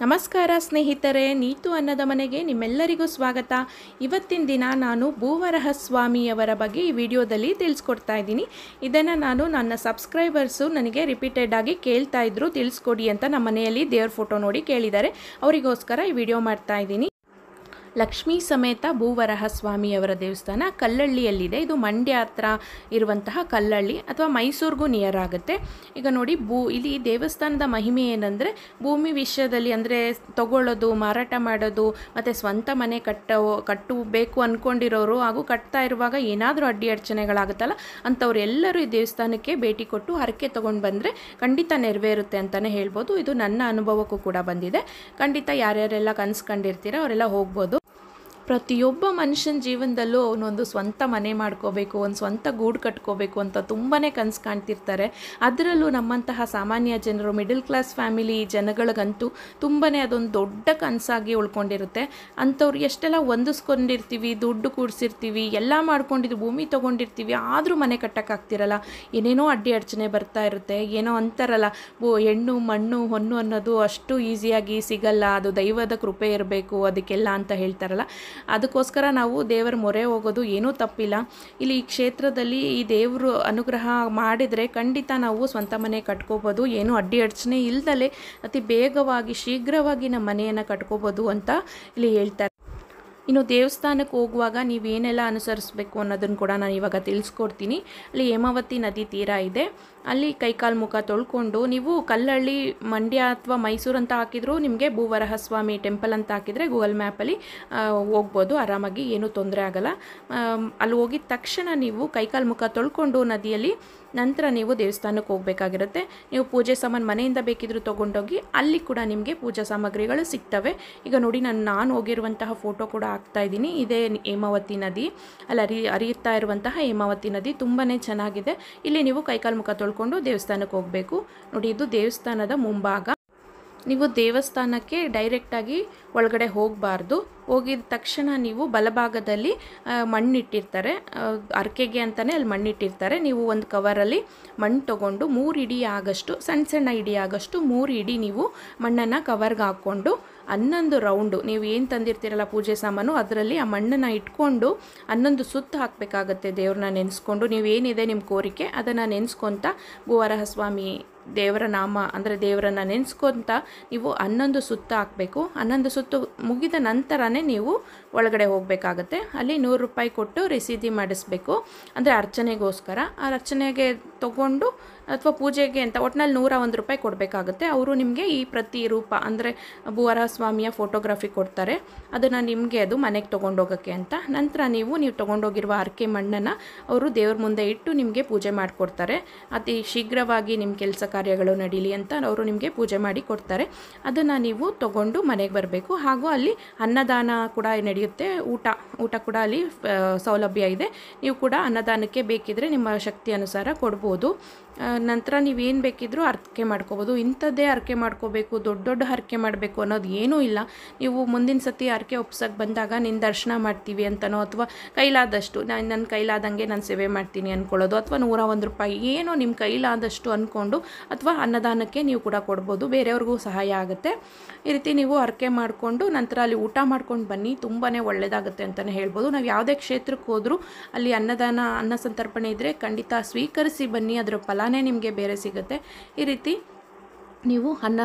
ನಮಸ್ಕಾರ ಸ್ನೇಹಿತರೆ ನೀತು ಅನ್ನದ ಮನೆಗೆ ನಿಮ್ಮೆಲ್ಲರಿಗೂ ಸ್ವಾಗತ ಇವತ್ತಿನ ದಿನ ನಾನು ಭೂವರಹ ಸ್ವಾಮಿಯವರ ಬಗ್ಗೆ ಈ ವಿಡಿಯೋದಲ್ಲಿ ತಿಳಿಸ್ಕೊಡ್ತಾ ಇದ್ದೀನಿ ಇದನ್ನು ನಾನು ನನ್ನ ಸಬ್ಸ್ಕ್ರೈಬರ್ಸು ನನಗೆ ರಿಪೀಟೆಡ್ ಆಗಿ ಕೇಳ್ತಾ ಇದ್ರು ತಿಳಿಸ್ಕೊಡಿ ಅಂತ ನಮ್ಮ ಮನೆಯಲ್ಲಿ ದೇವ್ರ ಫೋಟೋ ನೋಡಿ ಕೇಳಿದ್ದಾರೆ ಅವರಿಗೋಸ್ಕರ ಈ ವಿಡಿಯೋ ಮಾಡ್ತಾ ಇದ್ದೀನಿ ಲಕ್ಷ್ಮೀ ಸಮೇತ ಭೂವರಹ ಸ್ವಾಮಿಯವರ ದೇವಸ್ಥಾನ ಕಲ್ಲಳ್ಳಿಯಲ್ಲಿದೆ ಇದು ಮಂಡ್ಯ ಹತ್ರ ಇರುವಂತಹ ಕಲ್ಲಳ್ಳಿ ಅಥವಾ ಮೈಸೂರಿಗೂ ನಿಯರ್ ಆಗುತ್ತೆ ಈಗ ನೋಡಿ ಭೂ ಇಲ್ಲಿ ದೇವಸ್ಥಾನದ ಮಹಿಮೆ ಏನಂದರೆ ಭೂಮಿ ವಿಷಯದಲ್ಲಿ ಅಂದರೆ ತಗೊಳ್ಳೋದು ಮಾರಾಟ ಮಾಡೋದು ಮತ್ತು ಸ್ವಂತ ಮನೆ ಕಟ್ಟೋ ಕಟ್ಟಬೇಕು ಅಂದ್ಕೊಂಡಿರೋರು ಹಾಗೂ ಕಟ್ತಾ ಇರುವಾಗ ಏನಾದರೂ ಅಡ್ಡಿ ಅಡಚಣೆಗಳಾಗುತ್ತಲ್ಲ ಅಂಥವ್ರು ಎಲ್ಲರೂ ಈ ದೇವಸ್ಥಾನಕ್ಕೆ ಭೇಟಿ ಕೊಟ್ಟು ಹರಕೆ ತೊಗೊಂಡು ಬಂದರೆ ಖಂಡಿತ ನೆರವೇರುತ್ತೆ ಅಂತಲೇ ಹೇಳ್ಬೋದು ಇದು ನನ್ನ ಅನುಭವಕ್ಕೂ ಕೂಡ ಬಂದಿದೆ ಖಂಡಿತ ಯಾರ್ಯಾರೆಲ್ಲ ಕನಸು ಕಂಡಿರ್ತೀರ ಅವರೆಲ್ಲ ಹೋಗ್ಬೋದು ಪ್ರತಿಯೊಬ್ಬ ಮನುಷ್ಯನ ಜೀವನದಲ್ಲೂ ಅವನೊಂದು ಸ್ವಂತ ಮನೆ ಮಾಡ್ಕೋಬೇಕು ಒಂದು ಸ್ವಂತ ಗೂಡು ಕಟ್ಕೋಬೇಕು ಅಂತ ತುಂಬಾ ಕನಸು ಕಾಣ್ತಿರ್ತಾರೆ ಅದರಲ್ಲೂ ನಮ್ಮಂತಹ ಸಾಮಾನ್ಯ ಜನರು ಮಿಡಲ್ ಕ್ಲಾಸ್ ಫ್ಯಾಮಿಲಿ ಜನಗಳಿಗಂತೂ ತುಂಬಾ ಅದೊಂದು ದೊಡ್ಡ ಕನಸಾಗಿ ಉಳ್ಕೊಂಡಿರುತ್ತೆ ಅಂಥವ್ರು ಎಷ್ಟೆಲ್ಲ ಹೊಂದಿಸ್ಕೊಂಡಿರ್ತೀವಿ ದುಡ್ಡು ಕೂಡಿಸಿರ್ತೀವಿ ಎಲ್ಲ ಮಾಡ್ಕೊಂಡಿದ್ದು ಭೂಮಿ ತೊಗೊಂಡಿರ್ತೀವಿ ಆದರೂ ಮನೆ ಕಟ್ಟೋಕ್ಕಾಗ್ತಿರಲ್ಲ ಏನೇನೋ ಅಡ್ಡಿ ಅಡಚಣೆ ಬರ್ತಾ ಇರುತ್ತೆ ಏನೋ ಅಂತಾರಲ್ಲ ಬೋ ಹೆಣ್ಣು ಮಣ್ಣು ಹೊನ್ನು ಅನ್ನೋದು ಅಷ್ಟು ಈಸಿಯಾಗಿ ಸಿಗಲ್ಲ ಅದು ದೈವದ ಕೃಪೆ ಇರಬೇಕು ಅದಕ್ಕೆಲ್ಲ ಅಂತ ಹೇಳ್ತಾರಲ್ಲ ಅದಕ್ಕೋಸ್ಕರ ನಾವು ದೇವರ ಮೊರೆ ಹೋಗೋದು ಏನೂ ತಪ್ಪಿಲ್ಲ ಇಲ್ಲಿ ಈ ಕ್ಷೇತ್ರದಲ್ಲಿ ಈ ದೇವರು ಅನುಗ್ರಹ ಮಾಡಿದರೆ ಖಂಡಿತ ನಾವು ಸ್ವಂತ ಮನೆ ಕಟ್ಕೋಬೋದು ಏನೂ ಅಡ್ಡಿ ಅಡಚಣೆ ಇಲ್ದಲೆ ಅತಿ ಬೇಗವಾಗಿ ಶೀಘ್ರವಾಗಿ ನಮ್ಮ ಮನೆಯನ್ನು ಕಟ್ಕೋಬೋದು ಅಂತ ಇಲ್ಲಿ ಹೇಳ್ತಾರೆ ಇನ್ನು ದೇವಸ್ಥಾನಕ್ಕೆ ಹೋಗುವಾಗ ನೀವೇನೆಲ್ಲ ಅನುಸರಿಸಬೇಕು ಅನ್ನೋದನ್ನು ಕೂಡ ನಾನು ಇವಾಗ ತಿಳಿಸ್ಕೊಡ್ತೀನಿ ಅಲ್ಲಿ ಹೇಮಾವತಿ ನದಿ ತೀರ ಇದೆ ಅಲ್ಲಿ ಕೈಕಾಲು ಮುಖ ತೊಳ್ಕೊಂಡು ನೀವು ಕಲ್ಲಳ್ಳಿ ಮಂಡ್ಯ ಅಥವಾ ಮೈಸೂರು ಅಂತ ಹಾಕಿದ್ರು ನಿಮಗೆ ಭೂವರಹ ಸ್ವಾಮಿ ಟೆಂಪಲ್ ಅಂತ ಹಾಕಿದರೆ ಗೂಗಲ್ ಮ್ಯಾಪಲ್ಲಿ ಹೋಗ್ಬೋದು ಆರಾಮಾಗಿ ಏನೂ ತೊಂದರೆ ಆಗಲ್ಲ ಅಲ್ಲಿ ಹೋಗಿದ ತಕ್ಷಣ ನೀವು ಕೈಕಾಲು ಮುಖ ತೊಳ್ಕೊಂಡು ನದಿಯಲ್ಲಿ ನಂತರ ನೀವು ದೇವಸ್ಥಾನಕ್ಕೆ ಹೋಗಬೇಕಾಗಿರುತ್ತೆ ನೀವು ಪೂಜೆ ಸಾಮಾನು ಮನೆಯಿಂದ ಬೇಕಿದ್ರೂ ತೊಗೊಂಡೋಗಿ ಅಲ್ಲಿ ಕೂಡ ನಿಮಗೆ ಪೂಜಾ ಸಾಮಗ್ರಿಗಳು ಸಿಗ್ತವೆ ಈಗ ನೋಡಿ ನಾನು ನಾನು ಹೋಗಿರುವಂತಹ ಫೋಟೋ ಕೂಡ ಹಾಕ್ತಾ ಇದ್ದೀನಿ ಇದೇ ಹೇಮಾವತಿ ನದಿ ಅಲ್ಲಿ ಹರಿ ಹರಿಯುತ್ತಾ ಇರುವಂತಹ ಹೇಮಾವತಿ ನದಿ ತುಂಬಾ ಚೆನ್ನಾಗಿದೆ ಇಲ್ಲಿ ನೀವು ಕೈಕಾಲು ಮುಖ ತೊಳ್ಕೊಂಡು ದೇವಸ್ಥಾನಕ್ಕೆ ಹೋಗಬೇಕು ನೋಡಿ ಇದು ದೇವಸ್ಥಾನದ ಮುಂಭಾಗ ನೀವು ದೇವಸ್ಥಾನಕ್ಕೆ ಡೈರೆಕ್ಟಾಗಿ ಒಳಗಡೆ ಹೋಗಬಾರ್ದು ಹೋಗಿದ ತಕ್ಷಣ ನೀವು ಬಲಭಾಗದಲ್ಲಿ ಮಣ್ಣಿಟ್ಟಿರ್ತಾರೆ ಅರ್ಕೆಗೆ ಅಂತಲೇ ಅಲ್ಲಿ ಮಣ್ಣಿಟ್ಟಿರ್ತಾರೆ ನೀವು ಒಂದು ಕವರಲ್ಲಿ ಮಣ್ಣು ತೊಗೊಂಡು ಮೂರು ಇಡಿ ಆಗಷ್ಟು ಸಣ್ಣ ಸಣ್ಣ ಇಡಿ ಆಗಷ್ಟು ಮೂರು ಇಡಿ ನೀವು ಮಣ್ಣನ್ನು ಕವರ್ಗೆ ಹಾಕ್ಕೊಂಡು ಹನ್ನೊಂದು ರೌಂಡು ನೀವು ಏನು ತಂದಿರ್ತೀರಲ್ಲ ಪೂಜೆ ಸಾಮಾನು ಅದರಲ್ಲಿ ಆ ಮಣ್ಣನ್ನು ಇಟ್ಕೊಂಡು ಹನ್ನೊಂದು ಸುತ್ತು ಹಾಕಬೇಕಾಗತ್ತೆ ದೇವ್ರನ್ನ ನೆನೆಸ್ಕೊಂಡು ನೀವು ಏನಿದೆ ನಿಮ್ಮ ಕೋರಿಕೆ ಅದನ್ನು ನೆನೆಸ್ಕೊತ ಭೂವರಹ ಸ್ವಾಮಿ ದೇವರ ನಾಮ ಅಂದರೆ ದೇವರನ್ನ ನೆನೆಸ್ಕೊಂತ ನೀವು ಹನ್ನೊಂದು ಸುತ್ತು ಹಾಕಬೇಕು ಹನ್ನೊಂದು ಸುತ್ತು ಮುಗಿದ ನಂತರನೇ ನೀವು ಒಳಗಡೆ ಹೋಗಬೇಕಾಗತ್ತೆ ಅಲ್ಲಿ ನೂರು ರೂಪಾಯಿ ಕೊಟ್ಟು ರಸೀದಿ ಮಾಡಿಸ್ಬೇಕು ಅಂದರೆ ಅರ್ಚನೆಗೋಸ್ಕರ ಆ ಅರ್ಚನೆಗೆ ತಗೊಂಡು ಅಥವಾ ಪೂಜೆಗೆ ಅಂತ ಒಟ್ಟಿನಲ್ಲಿ ನೂರ ಒಂದು ರೂಪಾಯಿ ಕೊಡಬೇಕಾಗುತ್ತೆ ಅವರು ನಿಮಗೆ ಈ ಪ್ರತಿ ರೂಪ ಅಂದರೆ ಭೂವರಹ ಸ್ವಾಮಿಯ ಫೋಟೋಗ್ರಫಿ ಕೊಡ್ತಾರೆ ಅದನ್ನು ನಿಮಗೆ ಅದು ಮನೆಗೆ ತೊಗೊಂಡೋಗೋಕ್ಕೆ ಅಂತ ನಂತರ ನೀವು ನೀವು ತೊಗೊಂಡೋಗಿರುವ ಅರ್ಕೆ ಮಣ್ಣನ್ನು ಅವರು ದೇವ್ರ ಮುಂದೆ ಇಟ್ಟು ನಿಮಗೆ ಪೂಜೆ ಮಾಡಿಕೊಡ್ತಾರೆ ಅತಿ ಶೀಘ್ರವಾಗಿ ನಿಮ್ಮ ಕೆಲಸ ಕಾರ್ಯಗಳು ನಡೀಲಿ ಅಂತ ಅವರು ನಿಮಗೆ ಪೂಜೆ ಮಾಡಿ ಕೊಡ್ತಾರೆ ಅದನ್ನು ನೀವು ತೊಗೊಂಡು ಮನೆಗೆ ಬರಬೇಕು ಹಾಗೂ ಅಲ್ಲಿ ಅನ್ನದಾನ ಕೂಡ ನಡೆಯುತ್ತೆ ಊಟ ಊಟ ಕೂಡ ಅಲ್ಲಿ ಸೌಲಭ್ಯ ಇದೆ ನೀವು ಕೂಡ ಅನ್ನದಾನಕ್ಕೆ ಬೇಕಿದ್ರೆ ನಿಮ್ಮ ಶಕ್ತಿ ಅನುಸಾರ ಕೊಡ್ಬೋದು ನಂತರ ನೀವೇನು ಬೇಕಿದ್ರೂ ಅರ್ಕೆ ಮಾಡ್ಕೋಬೋದು ಇಂಥದ್ದೇ ಅರ್ಕೆ ಮಾಡ್ಕೋಬೇಕು ದೊಡ್ಡ ದೊಡ್ಡ ಹರಕೆ ಮಾಡಬೇಕು ಅನ್ನೋದು ಏನೂ ಇಲ್ಲ ನೀವು ಮುಂದಿನ ಸತಿ ಅರ್ಕೆ ಒಪ್ಸಕ್ಕೆ ಬಂದಾಗ ನಿನ್ನ ದರ್ಶನ ಮಾಡ್ತೀವಿ ಅಂತನೋ ಅಥವಾ ಕೈಲಾದಷ್ಟು ನಾನು ನನ್ನ ಕೈಲಾದಂಗೆ ನಾನು ಸೇವೆ ಮಾಡ್ತೀನಿ ಅಂದ್ಕೊಳ್ಳೋದು ಅಥವಾ ನೂರ ಒಂದು ರೂಪಾಯಿ ಏನೋ ನಿಮ್ಮ ಕೈಲಾದಷ್ಟು ಅಂದ್ಕೊಂಡು ಅಥವಾ ಅನ್ನದಾನಕ್ಕೆ ನೀವು ಕೂಡ ಕೊಡ್ಬೋದು ಬೇರೆಯವ್ರಿಗೂ ಸಹಾಯ ಆಗುತ್ತೆ ಈ ರೀತಿ ನೀವು ಅರ್ಕೆ ಮಾಡಿಕೊಂಡು ನಂತರ ಅಲ್ಲಿ ಊಟ ಮಾಡ್ಕೊಂಡು ಬನ್ನಿ ತುಂಬಾ ಒಳ್ಳೆಯದಾಗುತ್ತೆ ಅಂತಲೇ ಹೇಳ್ಬೋದು ನಾವು ಯಾವುದೇ ಕ್ಷೇತ್ರಕ್ಕೆ ಹೋದರೂ ಅಲ್ಲಿ ಅನ್ನದಾನ ಅನ್ನ ಸಂತರ್ಪಣೆ ಇದ್ದರೆ ಖಂಡಿತ ಸ್ವೀಕರಿಸಿ ಬನ್ನಿ ಅದರ ಫಲನೇ ನಿಮಗೆ ಬೇರೆ ಸಿಗುತ್ತೆ ಈ ರೀತಿ ನೀವು ಅನ್ನ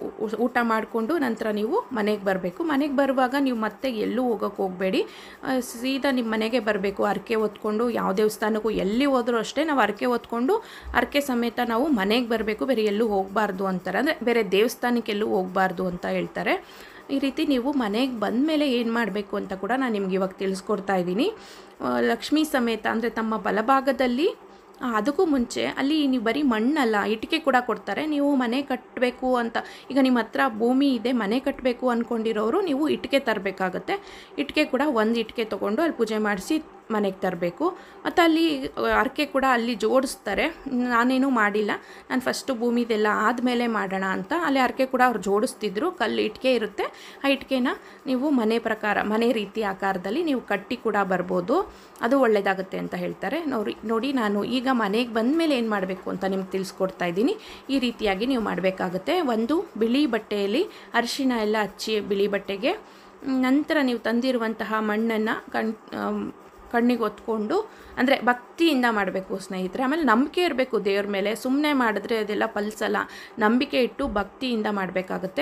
ಊಟ ಮಾಡಿಕೊಂಡು ನಂತರ ನೀವು ಮನೆಗೆ ಬರಬೇಕು ಮನೆಗೆ ಬರುವಾಗ ನೀವು ಮತ್ತೆ ಎಲ್ಲೂ ಹೋಗೋಕ್ಕೆ ಹೋಗಬೇಡಿ ಸೀದಾ ನಿಮ್ಮ ಮನೆಗೆ ಬರಬೇಕು ಅರಕೆ ಹೊತ್ಕೊಂಡು ಯಾವ ದೇವಸ್ಥಾನಕ್ಕೂ ಎಲ್ಲಿ ಹೋದರೂ ಅಷ್ಟೇ ನಾವು ಅರಕೆ ಹೊತ್ಕೊಂಡು ಅರಕೆ ಸಮೇತ ನಾವು ಮನೆಗೆ ಬರಬೇಕು ಬೇರೆ ಎಲ್ಲೂ ಹೋಗಬಾರ್ದು ಅಂತಾರೆ ಅಂದರೆ ಬೇರೆ ದೇವಸ್ಥಾನಕ್ಕೆ ಎಲ್ಲೂ ಹೋಗಬಾರ್ದು ಅಂತ ಹೇಳ್ತಾರೆ ಈ ರೀತಿ ನೀವು ಮನೆಗೆ ಬಂದ ಮೇಲೆ ಏನು ಮಾಡಬೇಕು ಅಂತ ಕೂಡ ನಾನು ನಿಮ್ಗೆ ಇವಾಗ ತಿಳಿಸ್ಕೊಡ್ತಾ ಇದ್ದೀನಿ ಲಕ್ಷ್ಮೀ ಸಮೇತ ಅಂದರೆ ತಮ್ಮ ಬಲಭಾಗದಲ್ಲಿ ಅದಕ್ಕೂ ಮುಂಚೆ ಅಲ್ಲಿ ನೀವು ಬರೀ ಮಣ್ಣಲ್ಲ ಇಟ್ಟಿಗೆ ಕೂಡ ಕೊಡ್ತಾರೆ ನೀವು ಮನೆ ಕಟ್ಟಬೇಕು ಅಂತ ಈಗ ನಿಮ್ಮ ಹತ್ರ ಭೂಮಿ ಇದೆ ಮನೆ ಕಟ್ಟಬೇಕು ಅಂದ್ಕೊಂಡಿರೋರು ನೀವು ಇಟ್ಟಿಗೆ ತರಬೇಕಾಗತ್ತೆ ಇಟ್ಟಿಗೆ ಕೂಡ ಒಂದು ಇಟ್ಟಿಗೆ ತೊಗೊಂಡು ಅಲ್ಲಿ ಪೂಜೆ ಮಾಡಿಸಿ ಮನೆಗೆ ತರಬೇಕು ಮತ್ತು ಅಲ್ಲಿ ಅರ್ಕೆ ಕೂಡ ಅಲ್ಲಿ ಜೋಡಿಸ್ತಾರೆ ನಾನೇನು ಮಾಡಿಲ್ಲ ನಾನು ಫಸ್ಟು ಭೂಮಿದೆಲ್ಲ ಆದಮೇಲೆ ಮಾಡೋಣ ಅಂತ ಅಲ್ಲಿ ಅರ್ಕೆ ಕೂಡ ಅವ್ರು ಜೋಡಿಸ್ತಿದ್ರು ಕಲ್ಲು ಇಟ್ಟಿಗೆ ಇರುತ್ತೆ ಆ ಇಟ್ಟಿಗೆನ ನೀವು ಮನೆ ಪ್ರಕಾರ ಮನೆ ರೀತಿ ಆಕಾರದಲ್ಲಿ ನೀವು ಕಟ್ಟಿ ಕೂಡ ಬರ್ಬೋದು ಅದು ಒಳ್ಳೆಯದಾಗುತ್ತೆ ಅಂತ ಹೇಳ್ತಾರೆ ನೋಡಿ ನೋಡಿ ನಾನು ಈಗ ಮನೆಗೆ ಬಂದ ಮೇಲೆ ಏನು ಮಾಡಬೇಕು ಅಂತ ನಿಮ್ಗೆ ತಿಳಿಸ್ಕೊಡ್ತಾ ಇದ್ದೀನಿ ಈ ರೀತಿಯಾಗಿ ನೀವು ಮಾಡಬೇಕಾಗುತ್ತೆ ಒಂದು ಬಿಳಿ ಬಟ್ಟೆಯಲ್ಲಿ ಅರಿಶಿಣ ಎಲ್ಲ ಹಚ್ಚಿ ಬಿಳಿ ಬಟ್ಟೆಗೆ ನಂತರ ನೀವು ತಂದಿರುವಂತಹ ಮಣ್ಣನ್ನು ಕಣ್ ಕಣ್ಣಿಗೆ ಒತ್ಕೊಂಡು ಅಂದರೆ ಭಕ್ತಿಯಿಂದ ಮಾಡಬೇಕು ಸ್ನೇಹಿತರೆ ಆಮೇಲೆ ನಂಬಿಕೆ ಇರಬೇಕು ದೇವ್ರ ಮೇಲೆ ಸುಮ್ಮನೆ ಮಾಡಿದ್ರೆ ಅದೆಲ್ಲ ಫಲಿಸಲ್ಲ ನಂಬಿಕೆ ಇಟ್ಟು ಭಕ್ತಿಯಿಂದ ಮಾಡಬೇಕಾಗತ್ತೆ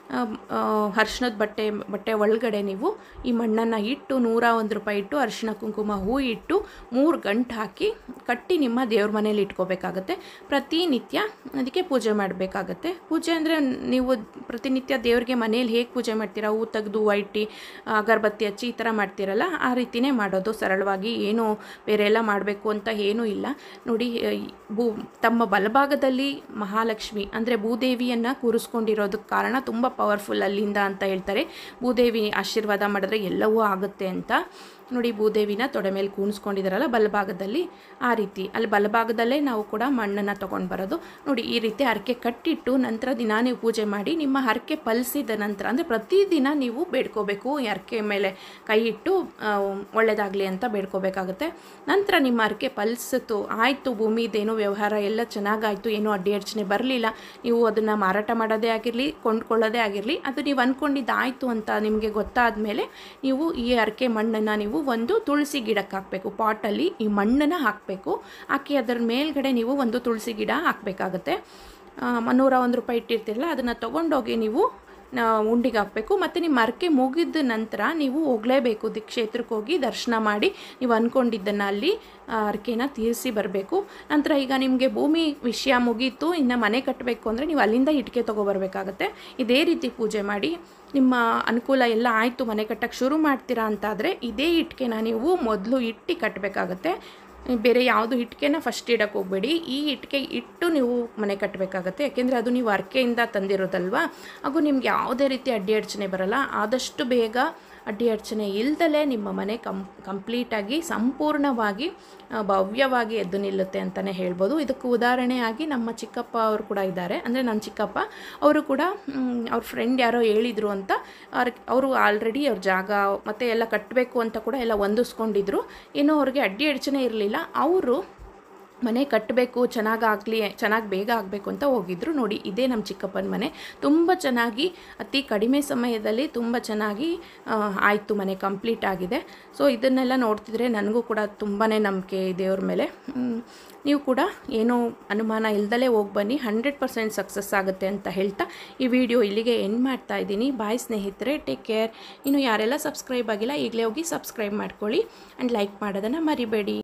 ಅರ್ಶಿಣದ ಬಟ್ಟೆ ಬಟ್ಟೆ ಒಳಗಡೆ ನೀವು ಈ ಮಣ್ಣನ್ನು ಇಟ್ಟು ನೂರ ಒಂದು ರೂಪಾಯಿ ಇಟ್ಟು ಅರಿಶಿಣ ಕುಂಕುಮ ಹೂ ಇಟ್ಟು ಮೂರು ಗಂಟು ಹಾಕಿ ಕಟ್ಟಿ ನಿಮ್ಮ ದೇವ್ರ ಮನೇಲಿ ಇಟ್ಕೋಬೇಕಾಗತ್ತೆ ಪ್ರತಿನಿತ್ಯ ಅದಕ್ಕೆ ಪೂಜೆ ಮಾಡಬೇಕಾಗತ್ತೆ ಪೂಜೆ ಅಂದರೆ ನೀವು ಪ್ರತಿನಿತ್ಯ ದೇವ್ರಿಗೆ ಮನೇಲಿ ಹೇಗೆ ಪೂಜೆ ಮಾಡ್ತೀರಾ ಹೂ ತೆಗೆದು ಹೂವು ಇಟ್ಟು ಅಗರಬತ್ತಿ ಹಚ್ಚಿ ಈ ಥರ ಮಾಡ್ತೀರಲ್ಲ ಆ ರೀತಿನೇ ಮಾಡೋದು ಸರಳವಾಗಿ ಏನು ಬೇರೆ ಎಲ್ಲ ಮಾಡಬೇಕು ಅಂತ ಏನೂ ಇಲ್ಲ ನೋಡಿ ಭೂ ತಮ್ಮ ಬಲಭಾಗದಲ್ಲಿ ಮಹಾಲಕ್ಷ್ಮಿ ಅಂದರೆ ಭೂದೇವಿಯನ್ನು ಕೂರಿಸ್ಕೊಂಡಿರೋದಕ್ಕೆ ಕಾರಣ ತುಂಬ ಪವರ್ಫುಲ್ ಅಲ್ಲಿಂದ ಅಂತ ಹೇಳ್ತಾರೆ ಭೂದೇವಿ ಆಶೀರ್ವಾದ ಮಾಡಿದ್ರೆ ಎಲ್ಲವೂ ಆಗುತ್ತೆ ಅಂತ ನೋಡಿ ಭೂದೇವಿನ ತೊಡೆ ಮೇಲೆ ಕೂಣಿಸ್ಕೊಂಡಿದ್ದಾರಲ್ಲ ಬಲಭಾಗದಲ್ಲಿ ಆ ರೀತಿ ಅಲ್ಲಿ ಬಲಭಾಗದಲ್ಲೇ ನಾವು ಕೂಡ ಮಣ್ಣನ್ನು ತೊಗೊಂಡು ಬರೋದು ನೋಡಿ ಈ ರೀತಿ ಹರಕೆ ಕಟ್ಟಿಟ್ಟು ನಂತರ ದಿನ ನೀವು ಪೂಜೆ ಮಾಡಿ ನಿಮ್ಮ ಹರಕೆ ಫಲಿಸಿದ ನಂತರ ಅಂದರೆ ಪ್ರತಿದಿನ ನೀವು ಬೇಡ್ಕೋಬೇಕು ಈ ಹರಕೆ ಮೇಲೆ ಕೈ ಇಟ್ಟು ಒಳ್ಳೆಯದಾಗಲಿ ಅಂತ ಬೇಡ್ಕೋಬೇಕಾಗುತ್ತೆ ನಂತರ ನಿಮ್ಮ ಹರಕೆ ಫಲಿಸಿತು ಆಯಿತು ಭೂಮಿದೇನೋ ವ್ಯವಹಾರ ಎಲ್ಲ ಚೆನ್ನಾಗಾಯಿತು ಏನೂ ಅಡ್ಡಿ ಅಡಚಣೆ ಬರಲಿಲ್ಲ ನೀವು ಅದನ್ನು ಮಾರಾಟ ಮಾಡೋದೇ ಆಗಿರಲಿ ಕೊಂಡ್ಕೊಳ್ಳೋದೇ ಆಗಿರಲಿ ಅದು ನೀವು ಅಂದ್ಕೊಂಡಿದ್ದು ಆಯಿತು ಅಂತ ನಿಮಗೆ ಗೊತ್ತಾದ ಮೇಲೆ ನೀವು ಈ ಹರಕೆ ಮಣ್ಣನ್ನು ನೀವು ಒಂದು ತುಳಸಿ ಗಿಡಕ್ಕೆ ಹಾಕಬೇಕು ಪಾಟಲ್ಲಿ ಈ ಮಣ್ಣನ್ನು ಹಾಕಬೇಕು ಹಾಕಿ ಅದರ ಮೇಲ್ಗಡೆ ನೀವು ಒಂದು ತುಳಸಿ ಗಿಡ ಹಾಕಬೇಕಾಗತ್ತೆ ನೂರ ಒಂದು ರೂಪಾಯಿ ಇಟ್ಟಿರ್ತೀರಲ್ಲ ಅದನ್ನು ತೊಗೊಂಡೋಗಿ ನೀವು ಉಂಡಿಗೆ ಹಾಕಬೇಕು ಮತ್ತು ನಿಮ್ಮ ಅರಕೆ ಮುಗಿದ ನಂತರ ನೀವು ಹೋಗಲೇಬೇಕು ದಿ ಕ್ಷೇತ್ರಕ್ಕೆ ಹೋಗಿ ದರ್ಶನ ಮಾಡಿ ನೀವು ಅಂದ್ಕೊಂಡಿದ್ದನ್ನು ಅಲ್ಲಿ ಅರಕೆನ ತೀರಿಸಿ ಬರಬೇಕು ನಂತರ ಈಗ ನಿಮಗೆ ಭೂಮಿ ವಿಷಯ ಮುಗೀತು ಇನ್ನು ಮನೆ ಕಟ್ಟಬೇಕು ಅಂದರೆ ನೀವು ಅಲ್ಲಿಂದ ಇಟ್ಟಿಗೆ ತೊಗೊಬರ್ಬೇಕಾಗತ್ತೆ ಇದೇ ರೀತಿ ಪೂಜೆ ಮಾಡಿ ನಿಮ್ಮ ಅನುಕೂಲ ಎಲ್ಲ ಆಯಿತು ಮನೆ ಕಟ್ಟಕ್ಕೆ ಶುರು ಮಾಡ್ತೀರಾ ಅಂತಾದರೆ ಇದೇ ಇಟ್ಟಿಗೆನ ನೀವು ಮೊದಲು ಇಟ್ಟು ಕಟ್ಟಬೇಕಾಗತ್ತೆ ಬೇರೆ ಯಾವುದು ಇಟ್ಟಿಗೆನ ಫಸ್ಟ್ ಇಡಕ್ಕೆ ಹೋಗಬೇಡಿ ಈ ಇಟ್ಟಿಗೆ ಇಟ್ಟು ನೀವು ಮನೆ ಕಟ್ಟಬೇಕಾಗತ್ತೆ ಯಾಕೆಂದರೆ ಅದು ನೀವು ಅರ್ಕೆಯಿಂದ ತಂದಿರೋದಲ್ವಾ ಹಾಗೂ ನಿಮ್ಗೆ ಯಾವುದೇ ರೀತಿ ಅಡ್ಡಿ ಅಡಚಣೆ ಬರಲ್ಲ ಆದಷ್ಟು ಬೇಗ ಅಡ್ಡಿ ಅಡಚಣೆ ಇಲ್ದಲೇ ನಿಮ್ಮ ಮನೆ ಕಂ ಕಂಪ್ಲೀಟಾಗಿ ಸಂಪೂರ್ಣವಾಗಿ ಭವ್ಯವಾಗಿ ಎದ್ದು ನಿಲ್ಲುತ್ತೆ ಅಂತಲೇ ಹೇಳ್ಬೋದು ಇದಕ್ಕೆ ಉದಾಹರಣೆಯಾಗಿ ನಮ್ಮ ಚಿಕ್ಕಪ್ಪ ಅವರು ಕೂಡ ಇದ್ದಾರೆ ಅಂದರೆ ನನ್ನ ಚಿಕ್ಕಪ್ಪ ಅವರು ಕೂಡ ಅವ್ರ ಫ್ರೆಂಡ್ ಯಾರೋ ಹೇಳಿದರು ಅಂತ ಅವ್ರ ಅವರು ಆಲ್ರೆಡಿ ಅವ್ರ ಜಾಗ ಮತ್ತು ಎಲ್ಲ ಕಟ್ಟಬೇಕು ಅಂತ ಕೂಡ ಎಲ್ಲ ಹೊಂದಿಸ್ಕೊಂಡಿದ್ರು ಏನೋ ಅವ್ರಿಗೆ ಅಡ್ಡಿ ಅಡಚಣೆ ಇರಲಿಲ್ಲ ಅವರು ಮನೆ ಕಟ್ಟಬೇಕು ಚೆನ್ನಾಗಾಗಲಿ ಚೆನ್ನಾಗಿ ಬೇಗ ಆಗಬೇಕು ಅಂತ ಹೋಗಿದ್ರು ನೋಡಿ ಇದೇ ನಮ್ಮ ಚಿಕ್ಕಪ್ಪನ ಮನೆ ತುಂಬ ಚೆನ್ನಾಗಿ ಅತಿ ಕಡಿಮೆ ಸಮಯದಲ್ಲಿ ತುಂಬ ಚೆನ್ನಾಗಿ ಆಯಿತು ಮನೆ ಕಂಪ್ಲೀಟ್ ಆಗಿದೆ ಸೊ ಇದನ್ನೆಲ್ಲ ನೋಡ್ತಿದ್ರೆ ನನಗೂ ಕೂಡ ತುಂಬಾ ನಂಬಿಕೆ ದೇವ್ರ ಮೇಲೆ ನೀವು ಕೂಡ ಏನೋ ಅನುಮಾನ ಇಲ್ದಲೇ ಹೋಗಿ ಬನ್ನಿ ಹಂಡ್ರೆಡ್ ಪರ್ಸೆಂಟ್ ಸಕ್ಸಸ್ ಆಗುತ್ತೆ ಅಂತ ಹೇಳ್ತಾ ಈ ವಿಡಿಯೋ ಇಲ್ಲಿಗೆ ಎಂಡ್ ಮಾಡ್ತಾ ಇದ್ದೀನಿ ಬಾಯ್ ಸ್ನೇಹಿತರೆ ಟೇಕ್ ಕೇರ್ ಇನ್ನು ಯಾರೆಲ್ಲ ಸಬ್ಸ್ಕ್ರೈಬ್ ಆಗಿಲ್ಲ ಈಗಲೇ ಹೋಗಿ ಸಬ್ಸ್ಕ್ರೈಬ್ ಮಾಡ್ಕೊಳ್ಳಿ ಆ್ಯಂಡ್ ಲೈಕ್ ಮಾಡೋದನ್ನು ಮರಿಬೇಡಿ